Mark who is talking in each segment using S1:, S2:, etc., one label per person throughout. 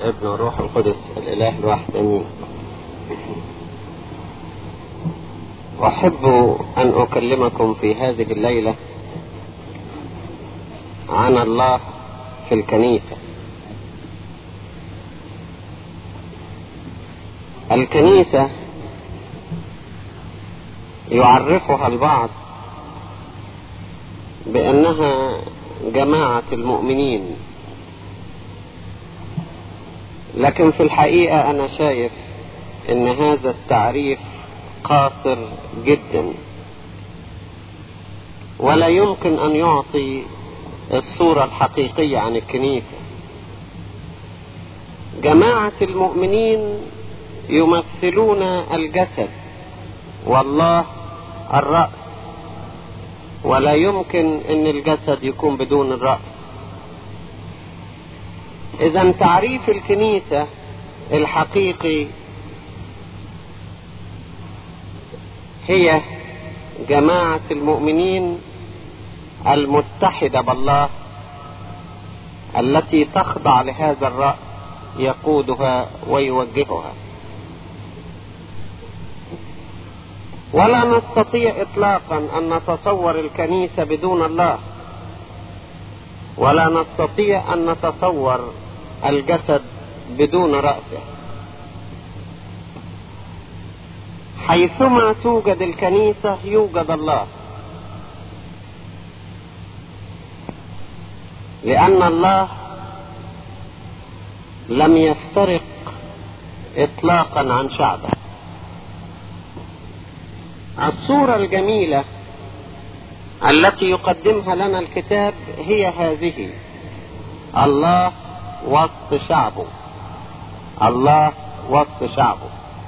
S1: والابن والروح القدس الإله الواحد أمين أحب أن أكلمكم في هذه الليلة عن الله في الكنيسة الكنيسة يعرفها البعض بأنها جماعة المؤمنين لكن في الحقيقة أنا شايف أن هذا التعريف قاصر جدا ولا يمكن أن يعطي الصورة الحقيقية عن الكنيسة جماعة المؤمنين يمثلون الجسد والله الرأس ولا يمكن ان الجسد يكون بدون الرأس اذا تعريف الكنيسة الحقيقي هي جماعة المؤمنين المتحدة بالله التي تخضع لهذا الرأس يقودها ويوجهها ولا نستطيع اطلاقا ان نتصور الكنيسة بدون الله ولا نستطيع ان نتصور الجسد بدون رأسه حيثما توجد الكنيسة يوجد الله لأن الله لم يفترق إطلاقا عن شعبه الصورة الجميلة التي يقدمها لنا الكتاب هي هذه الله وسط شعبه الله وسط شعبه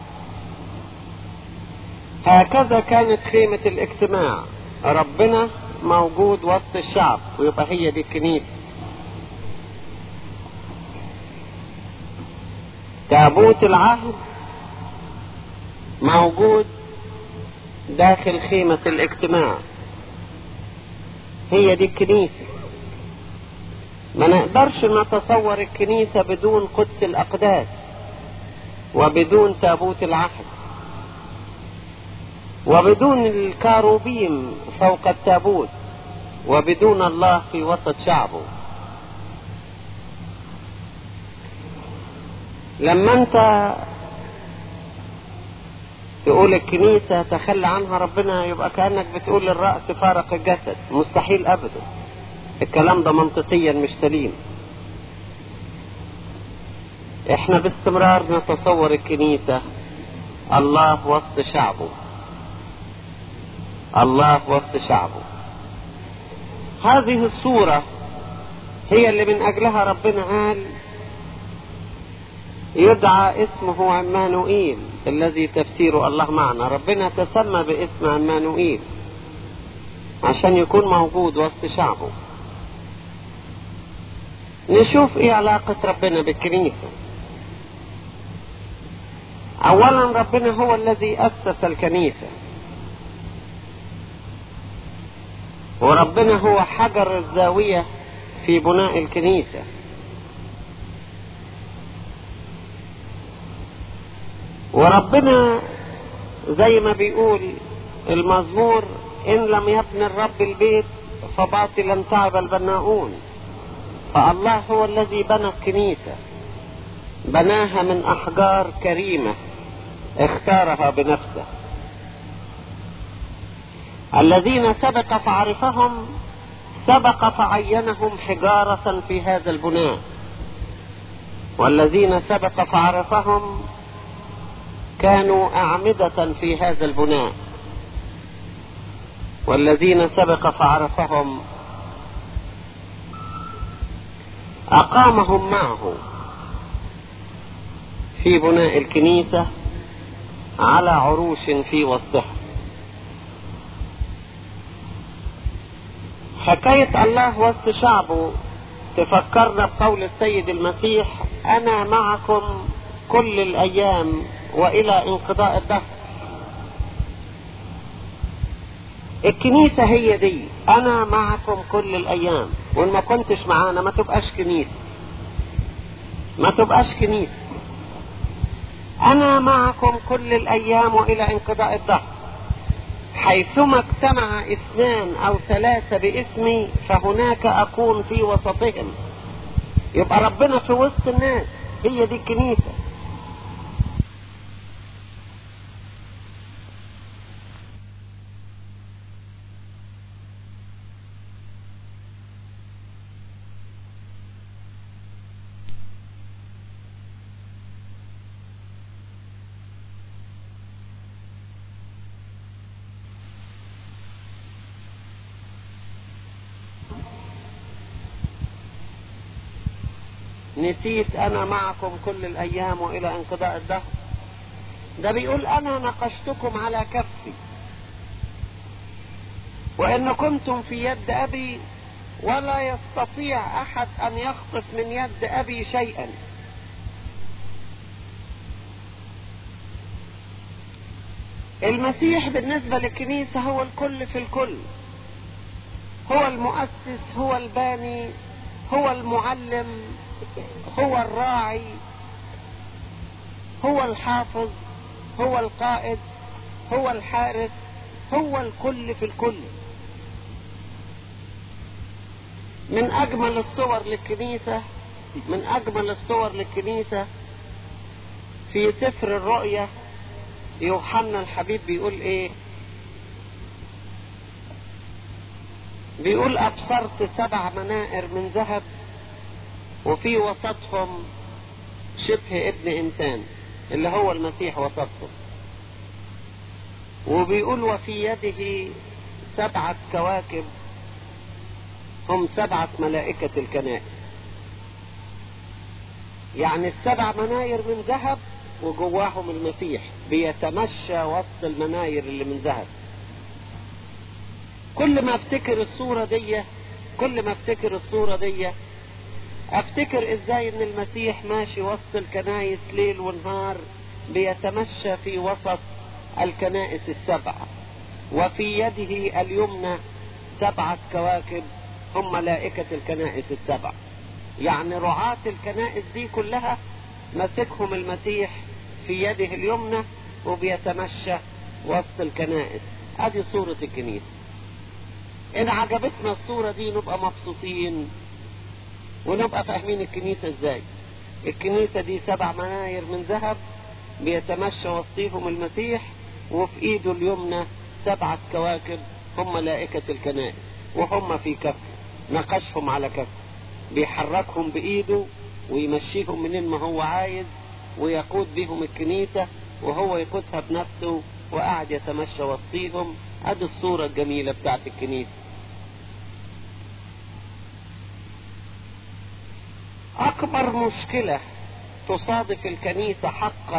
S1: هكذا كانت خيمة الاجتماع ربنا موجود وسط الشعب ويبقى هي دي الكنيسة تابوت العهد موجود داخل خيمة الاجتماع هي دي الكنيسة ما نقدرش نتصور الكنيسة بدون قدس الأقداس وبدون تابوت العهد وبدون الكاروبيم فوق التابوت وبدون الله في وسط شعبه لما انت تقول الكنيسة تخلى عنها ربنا يبقى كأنك بتقول الرأس فارق الجسد مستحيل أبدا الكلام ده منطقيا مش سليم احنا باستمرار نتصور الكنيسة الله وسط شعبه الله وسط شعبه هذه الصورة هي اللي من أجلها ربنا قال يدعى اسمه عمانوئيل الذي تفسيره الله معنا ربنا تسمى باسم عمانوئيل عشان يكون موجود وسط شعبه نشوف ايه علاقة ربنا بالكنيسة اولا ربنا هو الذي اسس الكنيسة وربنا هو حجر الزاوية في بناء الكنيسة وربنا زي ما بيقول المزمور ان لم يبن الرب البيت فباطلا تعب البناؤون فالله هو الذي بنى الكنيسة بناها من احجار كريمة اختارها بنفسه الذين سبق فعرفهم سبق فعينهم حجارة في هذا البناء والذين سبق فعرفهم كانوا أعمدة في هذا البناء والذين سبق فعرفهم أقامهم معه في بناء الكنيسة على عروش في وسطها حكاية الله وسط شعبه تفكرنا بقول السيد المسيح أنا معكم كل الأيام وإلى انقضاء الدهر الكنيسة هي دي أنا معكم كل الأيام وإن ما كنتش معانا ما تبقاش كنيسة ما تبقاش كنيسة أنا معكم كل الأيام وإلى انقضاء الدهر حيثما اجتمع اثنان أو ثلاثة باسمي فهناك أكون في وسطهم يبقى ربنا في وسط الناس هي دي الكنيسة نسيت انا معكم كل الايام والى انقضاء الدهر ده بيقول انا نقشتكم على كفي وان كنتم في يد ابي ولا يستطيع احد ان يخطف من يد ابي شيئا المسيح بالنسبة للكنيسة هو الكل في الكل هو المؤسس هو الباني هو المعلم هو الراعي هو الحافظ هو القائد هو الحارس هو الكل في الكل من اجمل الصور للكنيسة من اجمل الصور للكنيسة في سفر الرؤية يوحنا الحبيب بيقول ايه بيقول ابصرت سبع منائر من ذهب وفي وسطهم شبه ابن انسان اللي هو المسيح وسطهم وبيقول وفي يده سبعة كواكب هم سبعة ملائكة الكنائس يعني السبع مناير من ذهب وجواهم المسيح بيتمشى وسط المناير اللي من ذهب كل ما افتكر الصورة دي كل ما افتكر الصورة دي افتكر ازاي ان المسيح ماشي وسط الكنايس ليل ونهار بيتمشى في وسط الكنائس السبعة وفي يده اليمنى سبعة كواكب هم ملائكة الكنائس السبع يعني رعاة الكنائس دي كلها مسكهم المسيح في يده اليمنى وبيتمشى وسط الكنائس ادي صورة الكنيسة ان عجبتنا الصورة دي نبقى مبسوطين ونبقى فاهمين الكنيسة ازاي الكنيسة دي سبع مناير من ذهب بيتمشى وسطيهم المسيح وفي ايده اليمنى سبعة كواكب هم ملائكة الكنائس وهم في كف نقشهم على كف بيحركهم بايده ويمشيهم منين ما هو عايز ويقود بهم الكنيسة وهو يقودها بنفسه وقاعد يتمشى وسطيهم ادي الصورة الجميلة بتاعت الكنيسة اكبر مشكلة تصادف الكنيسة حقا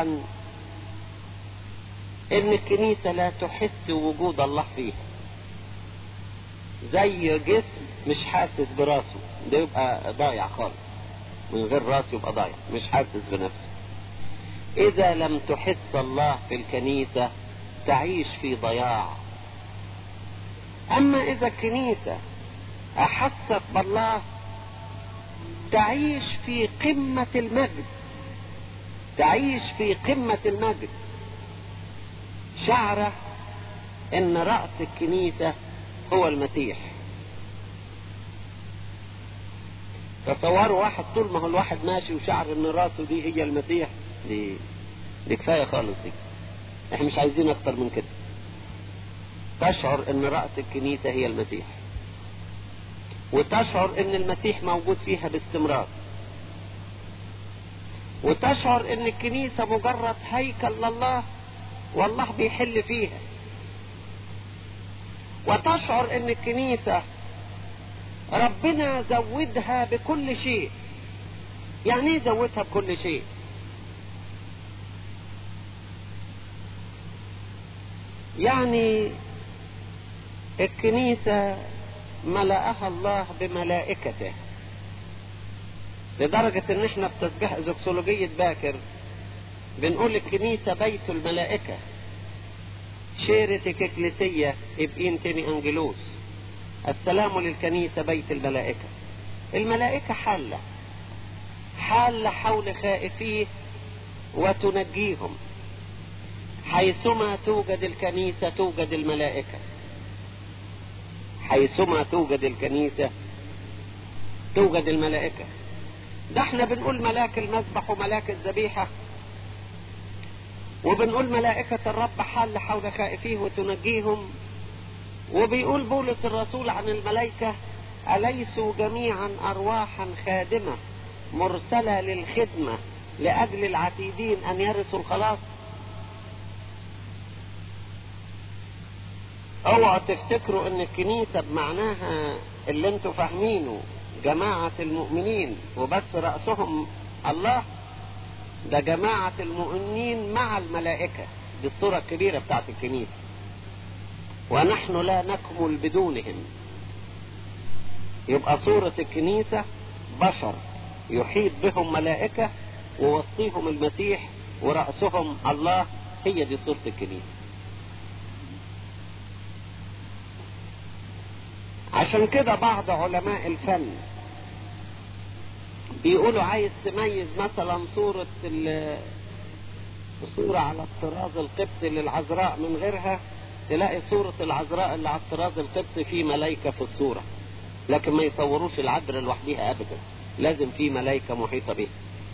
S1: ان الكنيسة لا تحس وجود الله فيها زي جسم مش حاسس براسه ده يبقى ضايع خالص من غير راس يبقى ضايع مش حاسس بنفسه اذا لم تحس الله في الكنيسة تعيش في ضياع اما اذا الكنيسة احست بالله تعيش في قمة المجد تعيش في قمة المجد شعره ان رأس الكنيسة هو المسيح تصوروا واحد طول ما هو الواحد ماشي وشعر ان راسه دي هي المسيح دي دي كفاية خالص دي احنا مش عايزين اكتر من كده تشعر ان رأس الكنيسة هي المسيح وتشعر ان المسيح موجود فيها باستمرار وتشعر ان الكنيسة مجرد هيكل لله والله بيحل فيها وتشعر ان الكنيسة ربنا زودها بكل شيء يعني ايه زودها بكل شيء يعني الكنيسة ملأها الله بملائكته لدرجة ان احنا بتسجح زوكسولوجية باكر بنقول الكنيسة بيت الملائكة شيرتك اكليسية ابقين تاني انجلوس السلام للكنيسة بيت الملائكة الملائكة حالة حال حول خائفيه وتنجيهم حيثما توجد الكنيسة توجد الملائكة حيثما توجد الكنيسة توجد الملائكة ده احنا بنقول ملاك المذبح وملاك الذبيحة وبنقول ملائكة الرب حل حول خائفيه وتنجيهم وبيقول بولس الرسول عن الملائكة أليسوا جميعا أرواحا خادمة مرسلة للخدمة لأجل العتيدين أن يرثوا الخلاص اوعوا تفتكروا ان الكنيسة بمعناها اللي انتوا فاهمينه جماعة المؤمنين وبس رأسهم الله ده جماعة المؤمنين مع الملائكة دي الصورة الكبيرة بتاعت الكنيسة ونحن لا نكمل بدونهم يبقى صورة الكنيسة بشر يحيط بهم ملائكة ووصيهم المسيح ورأسهم الله هي دي صورة الكنيسة عشان كده بعض علماء الفن بيقولوا عايز تميز مثلا صورة صورة على الطراز القبطي للعذراء من غيرها تلاقي صورة العذراء اللي على الطراز القبطي في ملايكة في الصورة لكن ما يصوروش العذراء لوحديها ابدا لازم في ملايكة محيطة بها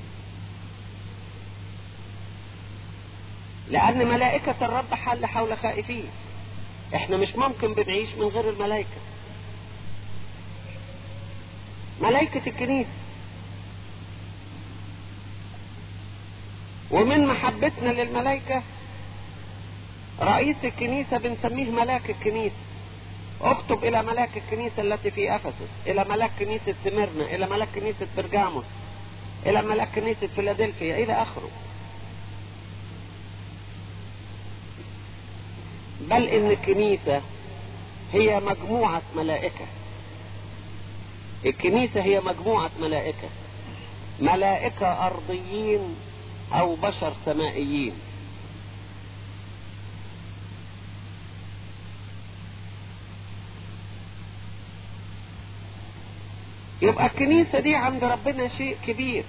S1: لان ملائكة الرب حل حول خائفين احنا مش ممكن بنعيش من غير الملائكة ملائكة الكنيسة ومن محبتنا للملائكة رئيس الكنيسة بنسميه ملاك الكنيسة اكتب الى ملاك الكنيسة التي في افسس الى ملاك كنيسة سميرنا الى ملاك كنيسة برجاموس الى ملاك كنيسة فيلادلفيا الى اخره بل ان الكنيسة هي مجموعة ملائكة الكنيسة هي مجموعة ملائكة ملائكة ارضيين او بشر سمائيين يبقى الكنيسة دي عند ربنا شيء كبير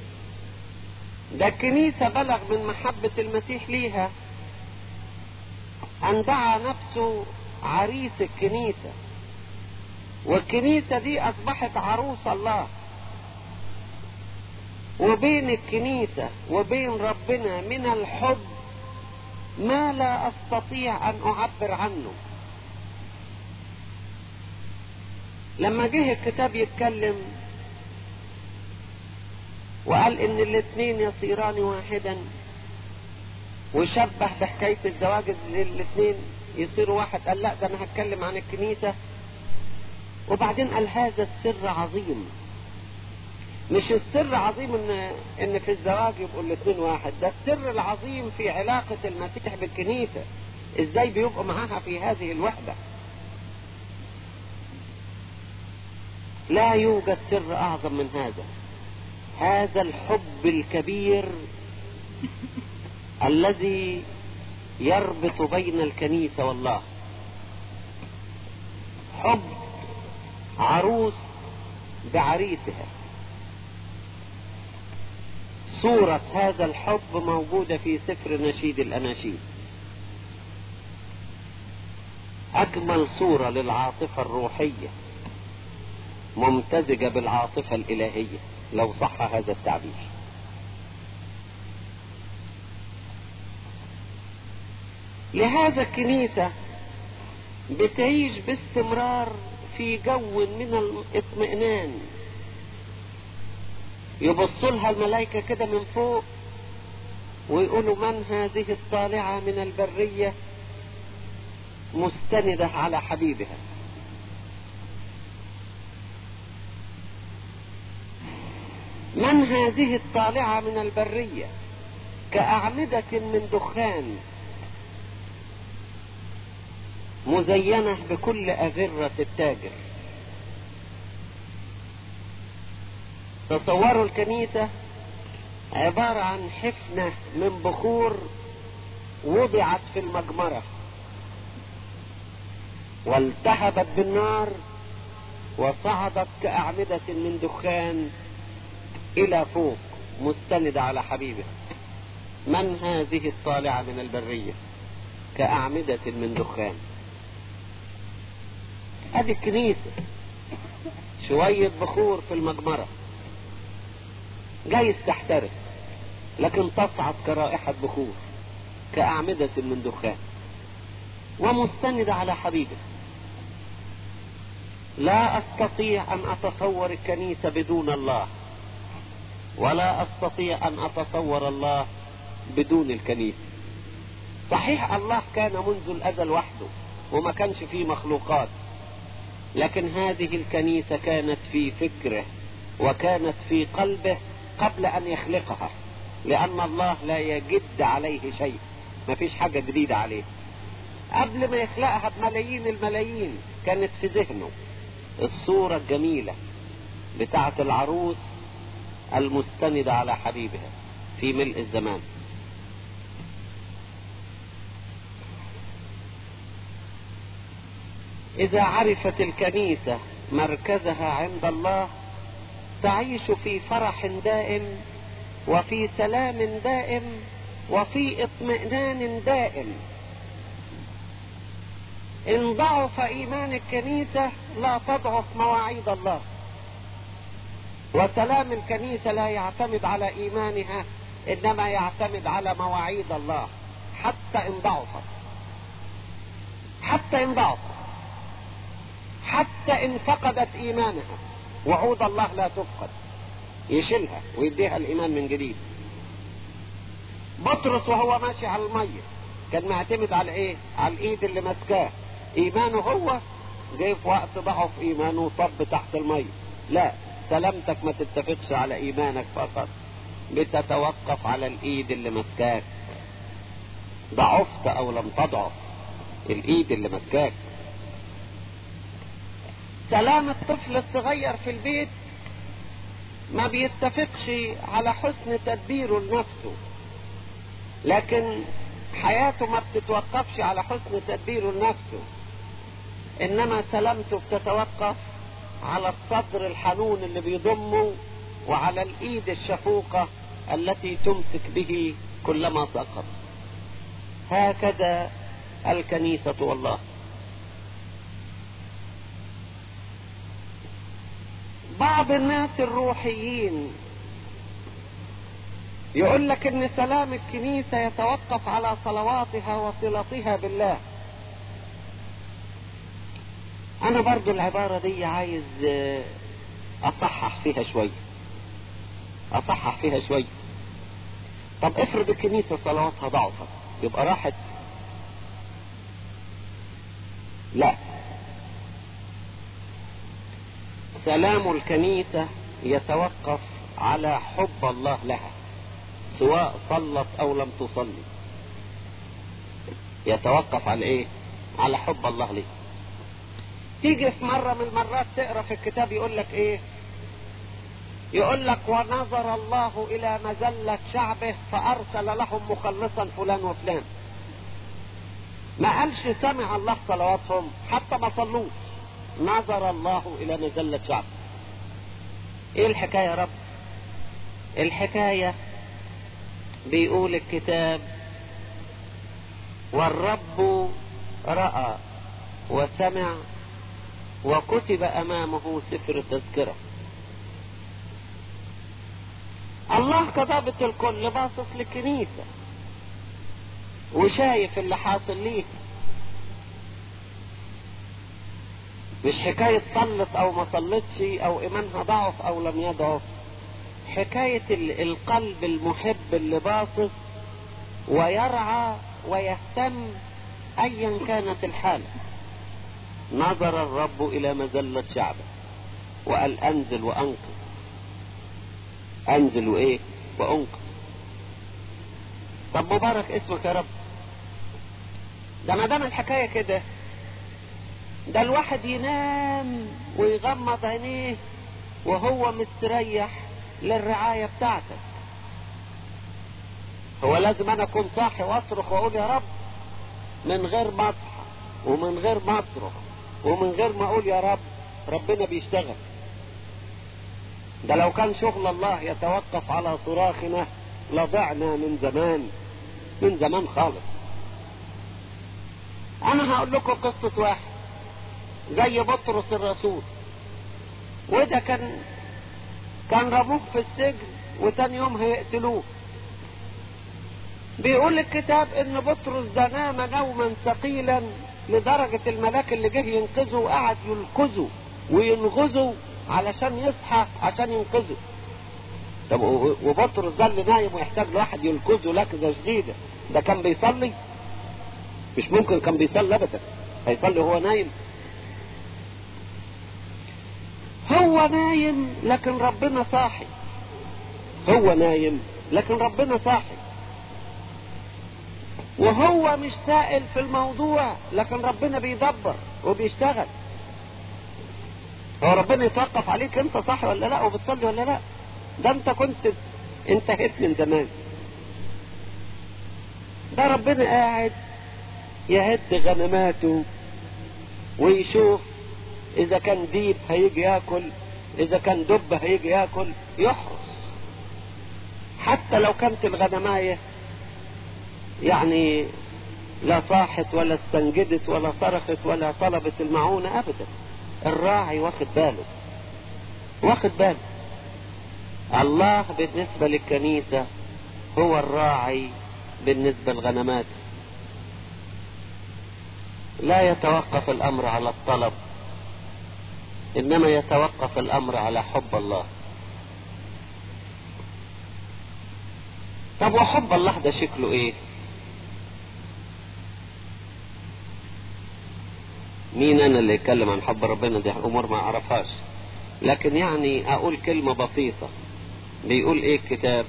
S1: ده الكنيسة بلغ من محبة المسيح ليها أن دعا نفسه عريس الكنيسة والكنيسة دي أصبحت عروس الله وبين الكنيسة وبين ربنا من الحب ما لا أستطيع أن أعبر عنه لما جه الكتاب يتكلم وقال ان الاثنين يصيران واحدا وشبه بحكاية الزواج للاثنين يصيروا واحد قال لا ده انا هتكلم عن الكنيسة وبعدين قال هذا السر عظيم مش السر عظيم ان ان في الزواج يبقوا الاثنين واحد ده السر العظيم في علاقة المسيح بالكنيسة ازاي بيبقوا معاها في هذه الوحدة لا يوجد سر اعظم من هذا هذا الحب الكبير الذي يربط بين الكنيسة والله حب عروس بعريسها صورة هذا الحب موجودة في سفر نشيد الأناشيد أجمل صورة للعاطفة الروحية ممتزجة بالعاطفة الإلهية لو صح هذا التعبير لهذا الكنيسة بتعيش باستمرار في جو من الاطمئنان يبصوا لها الملائكة كده من فوق ويقولوا من هذه الطالعة من البرية مستندة على حبيبها من هذه الطالعة من البرية كأعمدة من دخان مزينة بكل أغرة التاجر تصوروا الكنيسة عبارة عن حفنة من بخور وضعت في المجمرة والتهبت بالنار وصعدت كأعمدة من دخان إلى فوق مستندة على حبيبها من هذه الطالعة من البرية كأعمدة من دخان ادي الكنيسة شوية بخور في المجمرة جايز تحترق لكن تصعد كرائحة بخور كأعمدة من دخان ومستندة على حبيبه لا استطيع ان اتصور الكنيسة بدون الله ولا استطيع ان اتصور الله بدون الكنيسة صحيح الله كان منذ الازل وحده وما كانش فيه مخلوقات لكن هذه الكنيسة كانت في فكره وكانت في قلبه قبل ان يخلقها لان الله لا يجد عليه شيء ما فيش حاجة جديدة عليه قبل ما يخلقها بملايين الملايين كانت في ذهنه الصورة الجميلة بتاعة العروس المستندة على حبيبها في ملء الزمان إذا عرفت الكنيسة مركزها عند الله تعيش في فرح دائم وفي سلام دائم وفي اطمئنان دائم إن ضعف إيمان الكنيسة لا تضعف مواعيد الله وسلام الكنيسة لا يعتمد على إيمانها إنما يعتمد على مواعيد الله حتى إن ضعفت حتى إن ضعفت حتى إن فقدت إيمانها وعود الله لا تفقد يشيلها ويديها الإيمان من جديد بطرس وهو ماشي على المية كان معتمد على ايه على الايد اللي ماسكاه ايمانه هو جاي في وقت ضعف ايمانه وطب تحت المية لا سلامتك ما تتفقش على ايمانك فقط بتتوقف على الايد اللي ماسكاك ضعفت او لم تضعف الايد اللي ماسكاك سلام الطفل الصغير في البيت ما بيتفقش على حسن تدبيره لنفسه لكن حياته ما بتتوقفش على حسن تدبيره لنفسه انما سلامته بتتوقف على الصدر الحنون اللي بيضمه وعلى الايد الشفوقة التي تمسك به كلما سقط هكذا الكنيسة والله بعض الناس الروحيين يقول لك ان سلام الكنيسة يتوقف على صلواتها وصلتها بالله انا برضو العبارة دي عايز اصحح فيها شوية اصحح فيها شوية طب افرض الكنيسة صلواتها ضعفت يبقى راحت لا سلام الكنيسة يتوقف على حب الله لها سواء صلت او لم تصلي يتوقف على ايه على حب الله ليه تيجي في مرة من المرات تقرا في الكتاب يقول لك ايه يقول لك ونظر الله الى مزلة شعبه فارسل لهم مخلصا فلان وفلان ما قالش سمع الله صلواتهم حتى ما صلوش نظر الله الى مزلة شعبه ايه الحكاية يا رب الحكاية بيقول الكتاب والرب رأى وسمع وكتب امامه سفر التذكرة الله كضابط الكل باصص للكنيسة وشايف اللي حاصل ليه مش حكاية صلت او ما صلتش او ايمانها ضعف او لم يضعف حكاية القلب المحب اللي باصص ويرعى ويهتم ايا كانت الحالة نظر الرب الى مزلة شعبه وقال انزل وانقذ انزل وايه وانقذ طب مبارك اسمك يا رب ده ما دام الحكاية كده ده الواحد ينام ويغمض عينيه وهو مستريح للرعاية بتاعتك هو لازم انا اكون صاحي واصرخ واقول يا رب من غير ما اصحى ومن غير ما اصرخ ومن غير ما اقول يا رب ربنا بيشتغل ده لو كان شغل الله يتوقف على صراخنا لضعنا من زمان من زمان خالص انا هقول لكم قصة واحد زي بطرس الرسول وده كان كان رموه في السجن وتاني يوم هيقتلوه بيقول الكتاب ان بطرس ده نام نوما ثقيلا لدرجة الملاك اللي جه ينقذه وقعد يلكزه وينغزه علشان يصحى عشان ينقذه طب وبطرس ده اللي نايم ويحتاج لواحد يلكزه لكزة شديدة ده كان بيصلي مش ممكن كان بيصلي ابدا هيصلي وهو نايم هو نايم لكن ربنا صاحي هو نايم لكن ربنا صاحي وهو مش سائل في الموضوع لكن ربنا بيدبر وبيشتغل هو ربنا يتوقف عليك انت صح ولا لا وبتصلي ولا لا ده انت كنت انتهيت من زمان ده ربنا قاعد يهد غنماته ويشوف اذا كان ديب هيجي ياكل اذا كان دب هيجي ياكل يحرس حتى لو كانت الغنمايه يعني لا صاحت ولا استنجدت ولا صرخت ولا طلبت المعونة ابدا الراعي واخد باله واخد باله الله بالنسبة للكنيسة هو الراعي بالنسبة للغنمات لا يتوقف الامر على الطلب انما يتوقف الامر على حب الله طب وحب الله ده شكله ايه مين انا اللي يتكلم عن حب ربنا دي امور ما اعرفهاش لكن يعني اقول كلمة بسيطة بيقول ايه الكتاب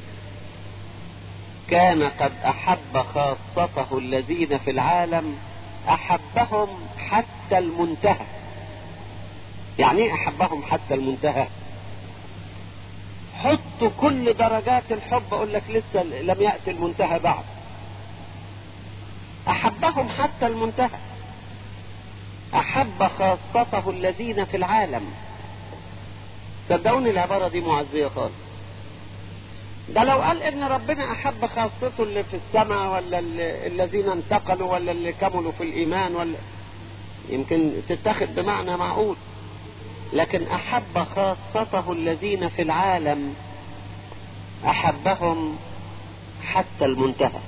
S1: كان قد احب خاصته الذين في العالم احبهم حتى المنتهى يعني ايه احبهم حتى المنتهى حطوا كل درجات الحب اقول لك لسه لم يأتي المنتهى بعد احبهم حتى المنتهى احب خاصته الذين في العالم صدقوني العبارة دي معزية خالص ده لو قال ان ربنا احب خاصته اللي في السماء ولا الذين انتقلوا ولا اللي كملوا في الايمان ولا يمكن تتخذ بمعنى معقول لكن احب خاصته الذين في العالم احبهم حتى المنتهى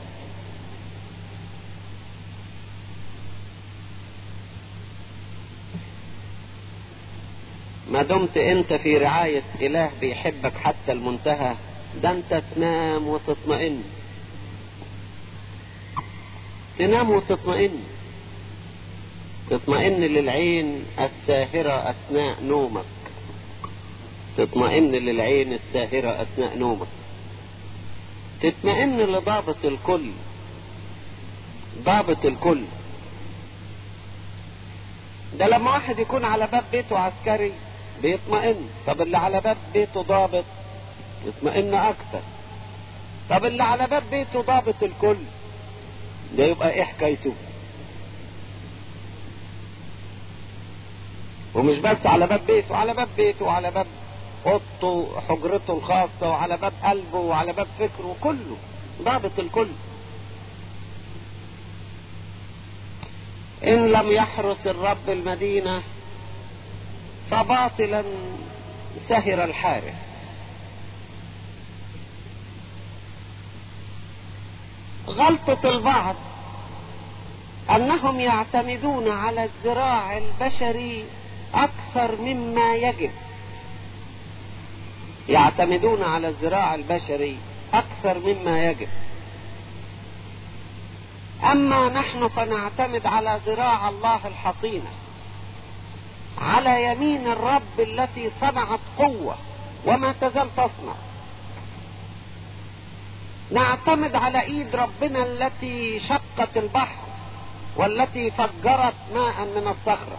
S1: ما دمت انت في رعاية اله بيحبك حتى المنتهى ده انت تنام وتطمئن تنام وتطمئن تطمئن للعين الساهرة اثناء نومك تطمئن للعين الساهرة اثناء نومك تطمئن لضابط الكل ضابط الكل ده لما واحد يكون على باب بيته عسكري بيطمئن طب اللي على باب بيته ضابط يطمئن اكتر طب اللي على باب بيته ضابط الكل ده يبقى ايه حكايته ومش بس على باب بيته على باب بيته وعلى باب اوضته حجرته الخاصة وعلى باب قلبه وعلى باب فكره كله ضابط الكل ان لم يحرس الرب المدينة فباطلا سهر الحارس غلطة البعض انهم يعتمدون على الذراع البشري اكثر مما يجب يعتمدون على الذراع البشري اكثر مما يجب اما نحن فنعتمد على ذراع الله الحصينة على يمين الرب التي صنعت قوة وما تزال تصنع نعتمد على ايد ربنا التي شقت البحر والتي فجرت ماء من الصخرة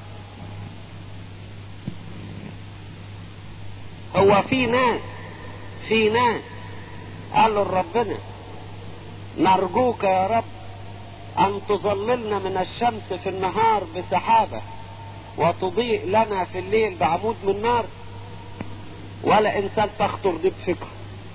S1: هو في ناس في ناس قالوا لربنا نرجوك يا رب ان تظللنا من الشمس في النهار بسحابة وتضيء لنا في الليل بعمود من نار ولا انسان تخطر دي بفكره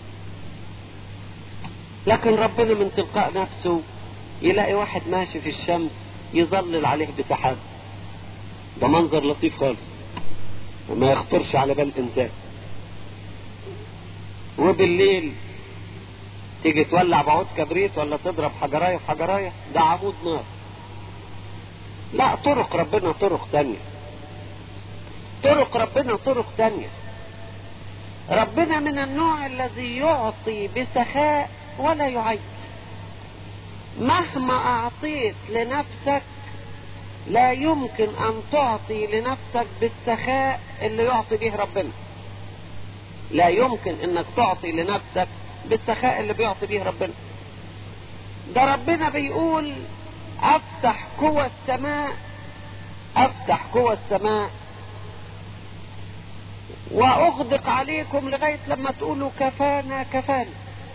S1: لكن ربنا من تلقاء نفسه يلاقي واحد ماشي في الشمس يظلل عليه بسحاب ده منظر لطيف خالص ما يخطرش على بال انسان وبالليل تيجي تولع بعود كبريت ولا تضرب حجرايه في حجرايه ده عمود نار لا طرق ربنا طرق تانية طرق ربنا طرق تانية ربنا من النوع الذي يعطي بسخاء ولا يعيب مهما اعطيت لنفسك لا يمكن ان تعطي لنفسك بالسخاء اللي يعطي به ربنا لا يمكن انك تعطي لنفسك بالسخاء اللي بيعطي به ربنا ده ربنا بيقول افتح قوى السماء افتح قوى السماء واغدق عليكم لغاية لما تقولوا كفانا كفانا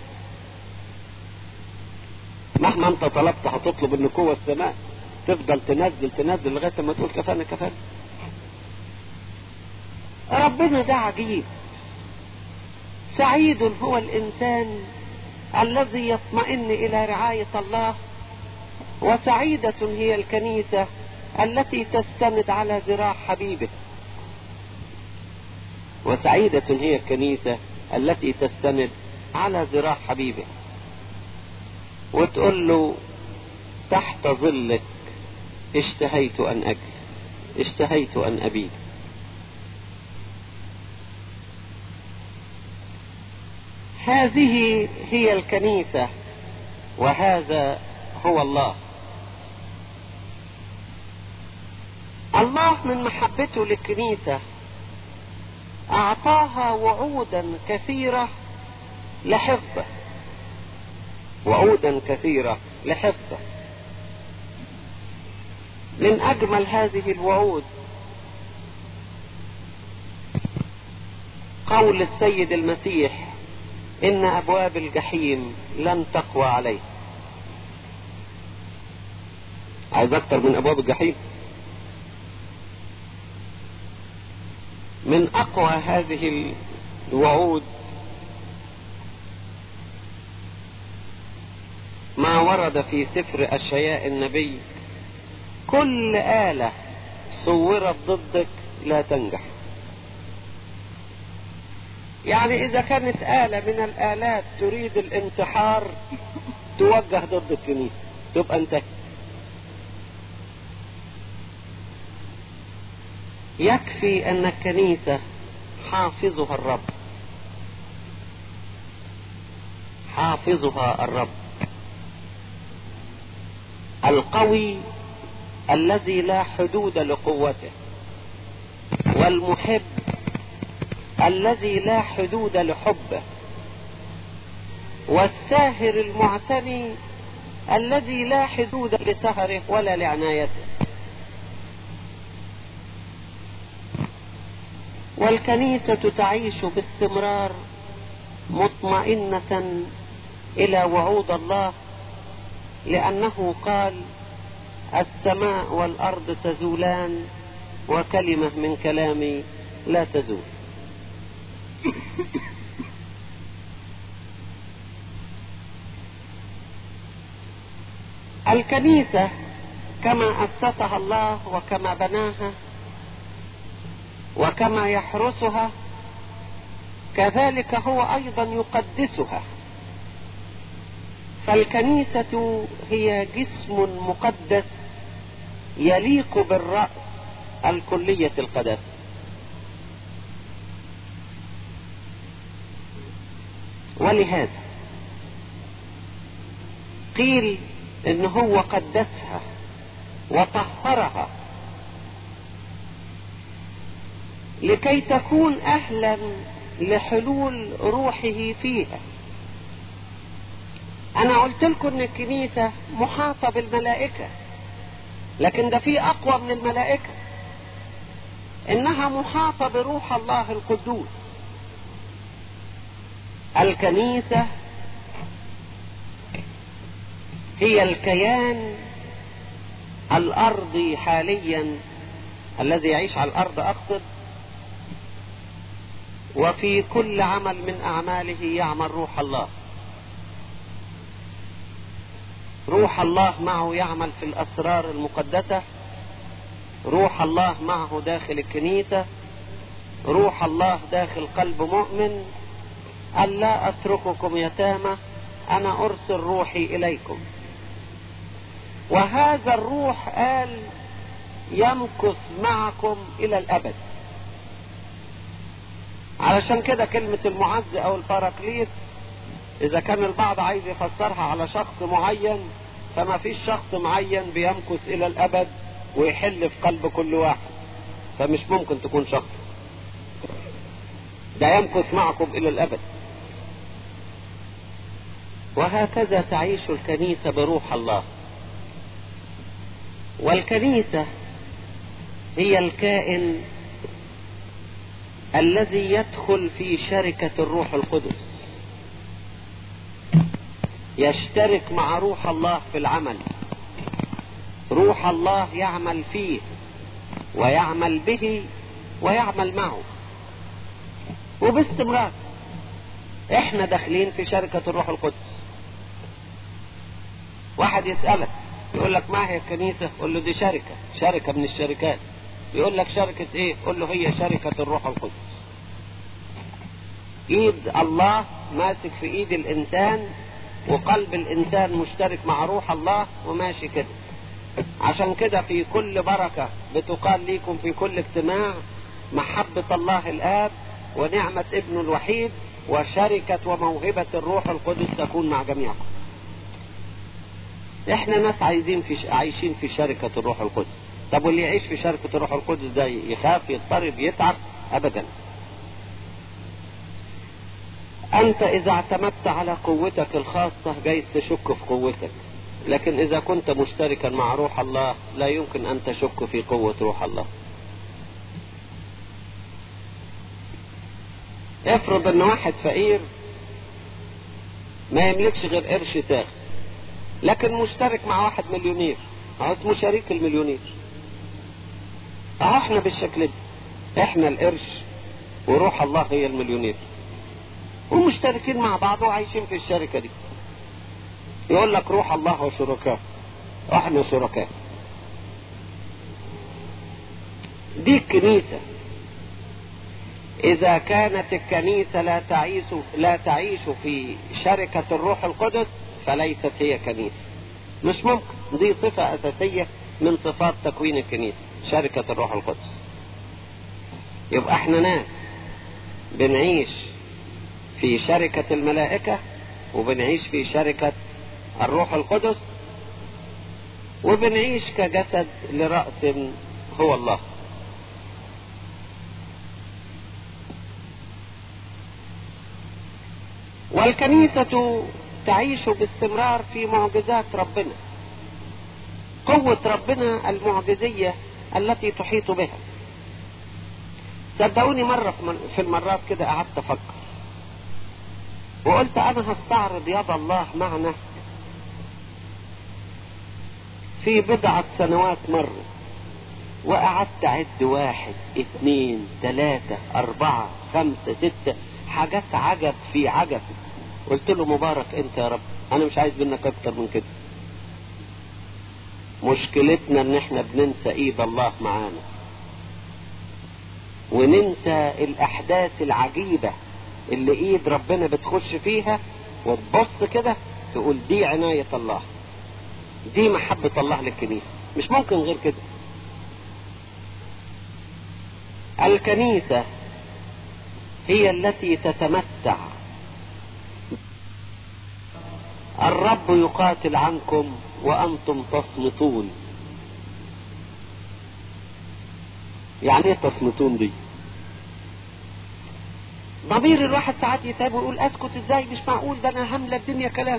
S1: مهما انت طلبت هتطلب ان قوة السماء تفضل تنزل تنزل لغاية لما تقول كفانا كفانا ربنا ده عجيب سعيد هو الانسان الذي يطمئن الى رعاية الله وسعيدة هي الكنيسة التي تستند على ذراع حبيبه وسعيدة هي الكنيسة التي تستند على ذراع حبيبه وتقول له تحت ظلك اشتهيت ان اجلس اشتهيت ان ابيت هذه هي الكنيسة وهذا هو الله الله من محبته للكنيسة اعطاها وعودا كثيرة لحفظه وعودا كثيرة لحفظه من اجمل هذه الوعود قول السيد المسيح ان ابواب الجحيم لن تقوى عليه عايز اكتر من ابواب الجحيم من اقوى هذه الوعود ما ورد في سفر اشعياء النبي كل آلة صورت ضدك لا تنجح يعني إذا كانت آلة من الآلات تريد الانتحار توجه ضد الكنيسة تبقى انتهت يكفي أن الكنيسة حافظها الرب حافظها الرب القوي الذي لا حدود لقوته والمحب الذي لا حدود لحبه والساهر المعتني الذي لا حدود لسهره ولا لعنايته والكنيسة تعيش باستمرار مطمئنة إلى وعود الله لأنه قال السماء والأرض تزولان وكلمة من كلامي لا تزول الكنيسة كما أسسها الله وكما بناها وكما يحرسها كذلك هو أيضا يقدسها فالكنيسة هي جسم مقدس يليق بالرأس الكلية القداسة ولهذا قيل ان هو قدسها وطهرها لكي تكون اهلا لحلول روحه فيها انا قلت لكم ان الكنيسة محاطة بالملائكة لكن ده في اقوى من الملائكة انها محاطة بروح الله القدوس الكنيسة هي الكيان الارضي حاليا الذي يعيش على الارض اقصد وفي كل عمل من أعماله يعمل روح الله روح الله معه يعمل في الأسرار المقدسة روح الله معه داخل الكنيسة روح الله داخل قلب مؤمن ألا أترككم يتامى أنا أرسل روحي إليكم وهذا الروح قال يمكث معكم إلى الأبد علشان كده كلمة المعز أو الباراكليت إذا كان البعض عايز يفسرها على شخص معين فما فيش شخص معين بيمكث إلى الأبد ويحل في قلب كل واحد فمش ممكن تكون شخص ده يمكث معكم إلى الأبد وهكذا تعيش الكنيسة بروح الله والكنيسة هي الكائن الذي يدخل في شركة الروح القدس يشترك مع روح الله في العمل روح الله يعمل فيه ويعمل به ويعمل معه وباستمرار احنا داخلين في شركة الروح القدس واحد يسألك يقول لك ما هي الكنيسة قول له دي شركة شركة من الشركات يقول لك شركة ايه قول له هي شركة الروح القدس ايد الله ماسك في ايد الانسان وقلب الانسان مشترك مع روح الله وماشي كده عشان كده في كل بركة بتقال ليكم في كل اجتماع محبة الله الآب ونعمة ابنه الوحيد وشركة وموهبة الروح القدس تكون مع جميعكم احنا ناس عايزين في ش... عايشين في شركة الروح القدس طب واللي يعيش في شركة الروح القدس ده يخاف يضطرب يتعب ابدا انت اذا اعتمدت على قوتك الخاصة جايز تشك في قوتك لكن اذا كنت مشتركا مع روح الله لا يمكن ان تشك في قوة روح الله افرض ان واحد فقير ما يملكش غير قرش تاخ لكن مشترك مع واحد مليونير اهو اسمه شريك المليونير اهو احنا بالشكل ده احنا القرش وروح الله هي المليونير ومشتركين مع بعض وعايشين في الشركة دي يقول لك روح الله وشركاء احنا شركاء دي الكنيسة إذا كانت الكنيسة لا تعيش لا تعيش في شركة الروح القدس فليست هي كنيسة مش ممكن دي صفة أساسية من صفات تكوين الكنيسة شركة الروح القدس يبقى احنا ناس بنعيش في شركة الملائكة وبنعيش في شركة الروح القدس وبنعيش كجسد لرأس هو الله والكنيسة تعيش باستمرار في معجزات ربنا قوة ربنا المعجزية التي تحيط بها صدقوني مرة في المرات كده قعدت أفكر وقلت أنا هستعرض يد الله معنا في بضعة سنوات مرة وقعدت أعد واحد اثنين ثلاثة أربعة خمسة ستة حاجات عجب في عجب قلت له مبارك انت يا رب انا مش عايز منك اكتر من كده مشكلتنا ان احنا بننسى ايد الله معانا وننسى الاحداث العجيبة اللي ايد ربنا بتخش فيها وتبص كده تقول دي عناية الله دي محبة الله للكنيسة مش ممكن غير كده الكنيسة هي التي تتمتع الرب يقاتل عنكم وأنتم تصمتون يعني ايه تصمتون دي ضمير الواحد ساعات يتعب ويقول اسكت ازاي مش معقول ده انا هملى الدنيا كلام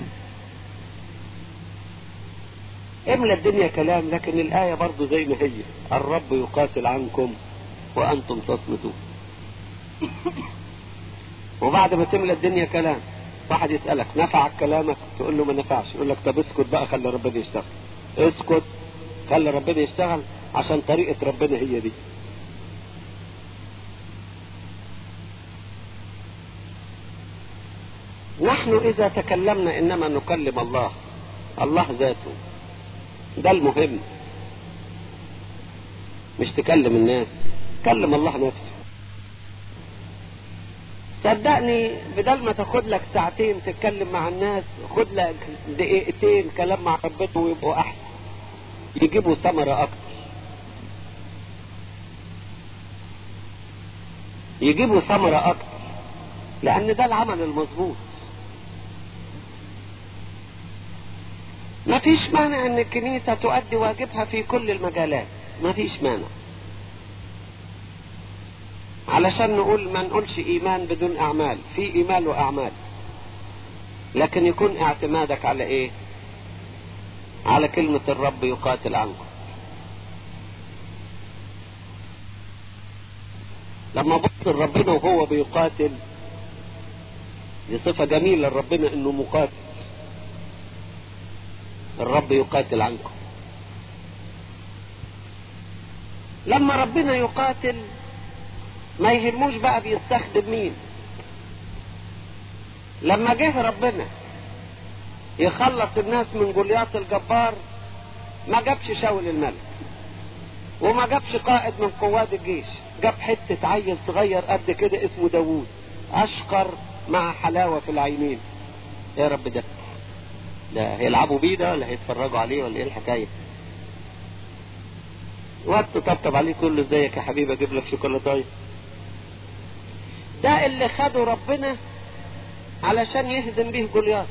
S1: املى الدنيا كلام لكن الآية برضو زي ما هي الرب يقاتل عنكم وأنتم تصمتون وبعد ما تملى الدنيا كلام واحد يسألك نفعك كلامك تقول له ما نفعش يقول لك طب اسكت بقى خلي ربنا يشتغل اسكت خلي ربنا يشتغل عشان طريقة ربنا هي دي نحن إذا تكلمنا إنما نكلم الله الله ذاته ده المهم مش تكلم الناس كلم الله نفسه صدقني بدل ما تاخد لك ساعتين تتكلم مع الناس خد لك دقيقتين كلام مع ربنا ويبقوا احسن يجيبوا ثمرة اكتر يجيبوا ثمرة اكتر لان ده العمل المظبوط ما فيش مانع ان الكنيسة تؤدي واجبها في كل المجالات ما فيش مانع علشان نقول ما نقولش ايمان بدون اعمال في ايمان واعمال لكن يكون اعتمادك على ايه على كلمة الرب يقاتل عنكم لما بص ربنا وهو بيقاتل دي صفة جميلة لربنا انه مقاتل الرب يقاتل عنكم لما ربنا يقاتل ما يهموش بقى بيستخدم مين لما جه ربنا يخلص الناس من جولياط الجبار ما جابش شاول الملك وما جابش قائد من قواد الجيش جاب حتة عيل صغير قد كده اسمه داوود اشقر مع حلاوة في العينين يا رب ده ده هيلعبوا بيه ده ولا هيتفرجوا عليه ولا ايه الحكاية وقت طبطب عليه تقول له ازيك يا حبيبي اجيب لك شوكولاتايه ده اللي خده ربنا علشان يهزم به جولياث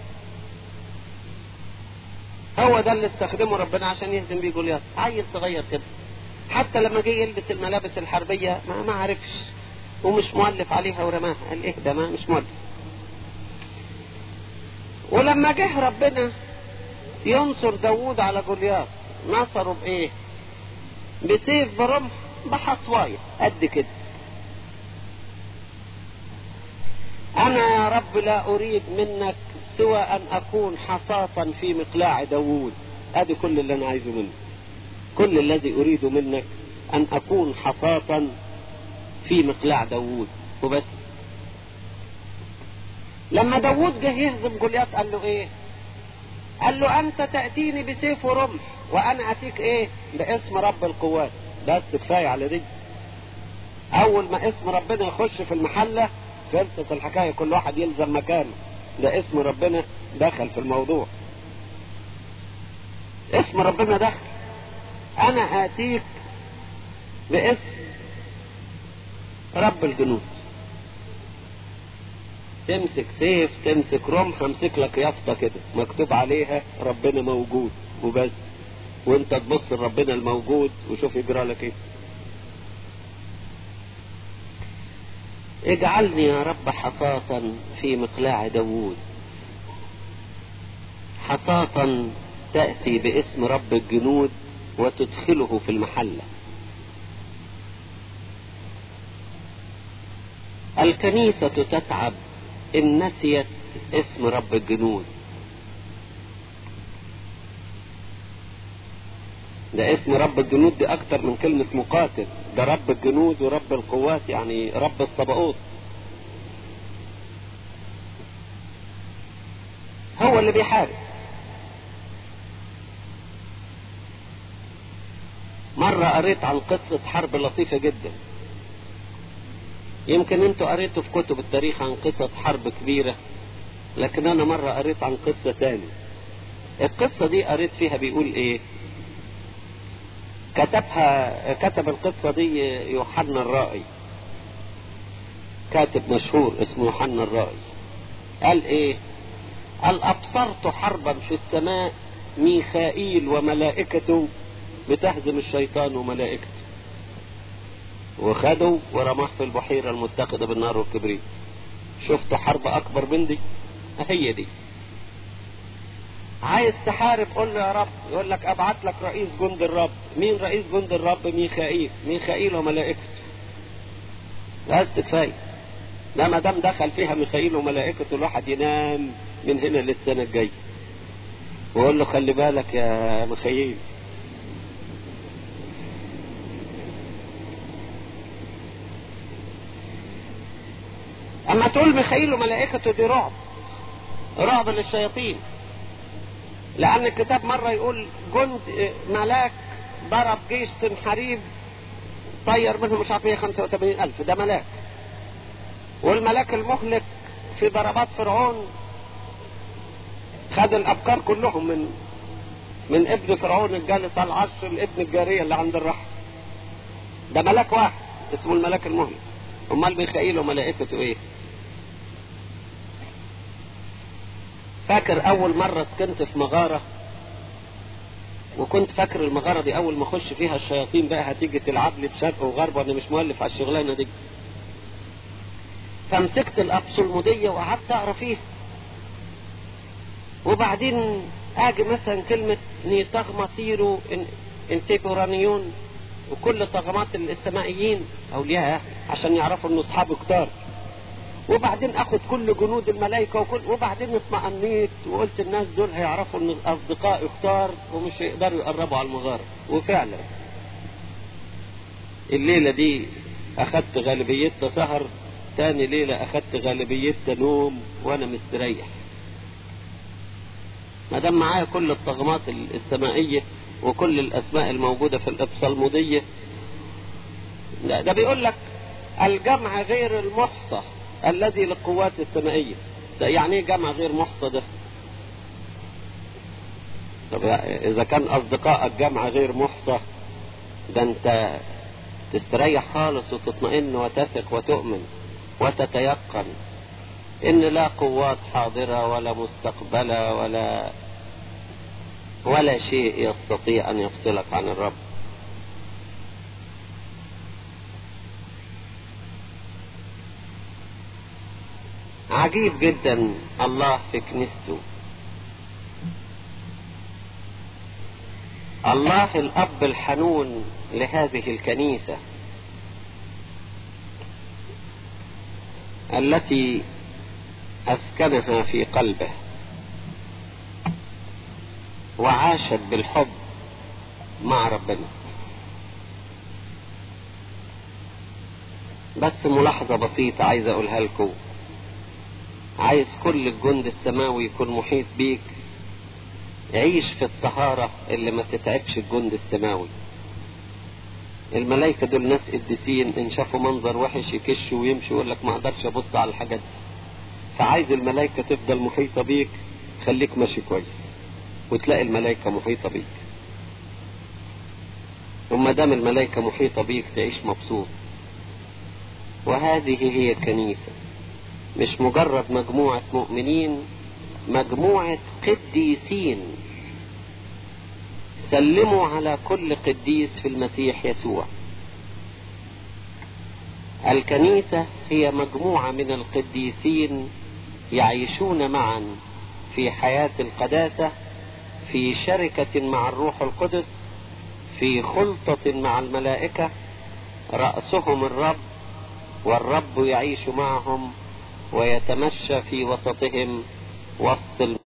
S1: هو ده اللي استخدمه ربنا عشان يهزم بيه جولياث عيل صغير كده حتى لما جه يلبس الملابس الحربية ما ما عرفش ومش مؤلف عليها ورماها قال ايه ده ما مش مؤلف ولما جه ربنا ينصر داوود على جولياث نصره بايه بسيف برمح بحصواية قد كده أنا يا رب لا أريد منك سوى أن أكون حصاة في مقلاع داوود هذا كل اللي أنا عايزه منك كل الذي أريده منك أن أكون حصاة في مقلاع داوود وبس لما داوود جه يهزم جولياث قال له ايه قال له انت تأتيني بسيف ورمح وانا اتيك ايه باسم رب القوات بس كفاية على دي اول ما اسم ربنا يخش في المحلة خلصت الحكاية كل واحد يلزم مكانه ده اسم ربنا دخل في الموضوع اسم ربنا دخل انا اتيك باسم رب الجنود تمسك سيف تمسك رمح امسك لك يافطه كده مكتوب عليها ربنا موجود وبس وانت تبص لربنا الموجود وشوف يجرى لك ايه اجعلني يا رب حصاة في مقلاع داوود حصاة تأتي باسم رب الجنود وتدخله في المحلة الكنيسة تتعب إن نسيت اسم رب الجنود ده اسم رب الجنود دي أكتر من كلمة مقاتل ده رب الجنود ورب القوات يعني رب الصباؤوت هو اللي بيحارب مرة قريت عن قصة حرب لطيفة جدا يمكن انتوا قريتوا في كتب التاريخ عن قصة حرب كبيرة لكن انا مرة قريت عن قصة تاني القصة دي قريت فيها بيقول ايه كتبها كتب القصة دي يوحنا الرائي كاتب مشهور اسمه يوحنا الرائي قال ايه قال ابصرت حربا في السماء ميخائيل وملائكته بتهزم الشيطان وملائكته وخدوا ورماه في البحيرة المتقدة بالنار والكبريت شفتوا حرب أكبر من دي هي دي عايز تحارب قول له يا رب يقول لك ابعت لك رئيس جند الرب مين رئيس جند الرب ميخائيل ميخائيل وملائكته بس كفايه ده ما دام دخل فيها ميخائيل وملائكته الواحد ينام من هنا للسنه الجايه ويقول له خلي بالك يا ميخائيل اما تقول ميخائيل وملائكته دي رعب رعب للشياطين لأن الكتاب مرة يقول جند ملاك ضرب جيش سنحريب طير منهم مش عارف 185 ألف ده ملاك والملاك المهلك في ضربات فرعون خد الأبكار كلهم من من ابن فرعون الجالس على العرش لابن الجارية اللي عند الرحم ده ملاك واحد اسمه الملاك المهلك امال ميخائيل وملائكته ايه فاكر اول مرة سكنت في مغارة وكنت فاكر المغارة دي اول ما اخش فيها الشياطين بقى هتيجي تلعب لي بشرق وغرب وانا مش مؤلف على الشغلانة دي فمسكت الابصلمودية وقعدت اقرا فيها وبعدين اجي مثلا كلمة نيتغما تيرو انتيبورانيون وكل طغمات السمائيين اولياء عشان يعرفوا انه اصحابه كتار وبعدين اخد كل جنود الملائكة وكل وبعدين اطمأنيت وقلت الناس دول هيعرفوا ان اصدقائي كتار ومش هيقدروا يقربوا على المغارة وفعلا الليلة دي اخدت غالبيتها سهر تاني ليلة اخدت غالبيتها نوم وانا مستريح ما دام معايا كل الطغمات السمائية وكل الاسماء الموجودة في الابصالمودية ده, ده بيقول لك الجمع غير المحصى الذي للقوات السمائية ده يعني ايه جمع غير محصى ده طب اذا كان اصدقائك جمع غير محصى ده انت تستريح خالص وتطمئن وتثق وتؤمن وتتيقن ان لا قوات حاضرة ولا مستقبلة ولا ولا شيء يستطيع ان يفصلك عن الرب عجيب جدا الله في كنيسته الله الاب الحنون لهذه الكنيسة التي اسكنها في قلبه وعاشت بالحب مع ربنا بس ملاحظة بسيطة عايز اقولها لكم عايز كل الجند السماوي يكون محيط بيك عيش في الطهارة اللي ما تتعبش الجند السماوي الملائكة دول ناس قديسين ان شافوا منظر وحش يكشوا ويمشوا يقول لك ما اقدرش ابص على الحاجات دي فعايز الملائكة تفضل محيطة بيك خليك ماشي كويس وتلاقي الملائكة محيطة بيك وما دام الملائكة محيطة بيك تعيش مبسوط وهذه هي الكنيسة مش مجرد مجموعة مؤمنين مجموعة قديسين سلموا على كل قديس في المسيح يسوع الكنيسة هي مجموعة من القديسين يعيشون معا في حياة القداسة في شركة مع الروح القدس في خلطة مع الملائكة رأسهم الرب والرب يعيش معهم ويتمشى في وسطهم وسط